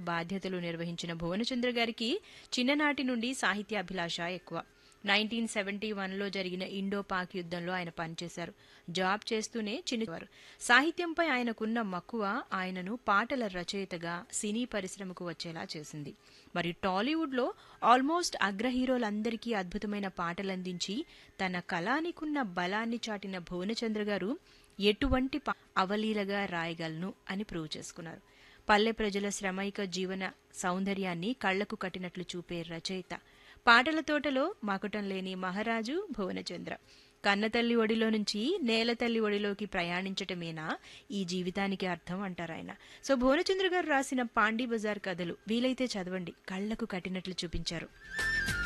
బాధ్యతలు నిర్వహించిన భువనచంద్ర గారికి చిన్ననాటి నుండి సాహిత్యాభిలాష ఎక్కువ నైన్టీన్ సెవెంటీ వన్లో జరిగిన ఇండో పాక్ యుద్ధంలో ఆయన పనిచేశారు జాబ్ చేస్తూనే చిన్నవారు సాహిత్యంపై ఆయనకున్న మక్కువ ఆయనను పాటల రచయితగా సినీ పరిశ్రమకు వచ్చేలా చేసింది మరి టాలీవుడ్లో ఆల్మోస్ట్ అగ్ర హీరోలందరికీ అద్భుతమైన పాటలందించి తన కళానికున్న బలాన్ని చాటిన భువనచంద్ర గారు ఎటువంటి పా- అవలీలగా రాయగలను అని ప్రూవ్ చేసుకున్నారు పల్లె ప్రజల శ్రమైక జీవన సౌందర్యాన్ని కళ్లకు కట్టినట్లు చూపే రచయిత పాటల తోటలో మకుటం లేని మహారాజు భువనచంద్ర కన్నతల్లి ఒడిలో నుంచి నేల తల్లి ఒడిలోకి ప్రయాణించటమేనా ఈ జీవితానికి అర్థం అంటారు ఆయన సో భువనచంద్ర గారు రాసిన పాండీ బజార్ కథలు వీలైతే చదవండి కళ్లకు కట్టినట్లు చూపించారు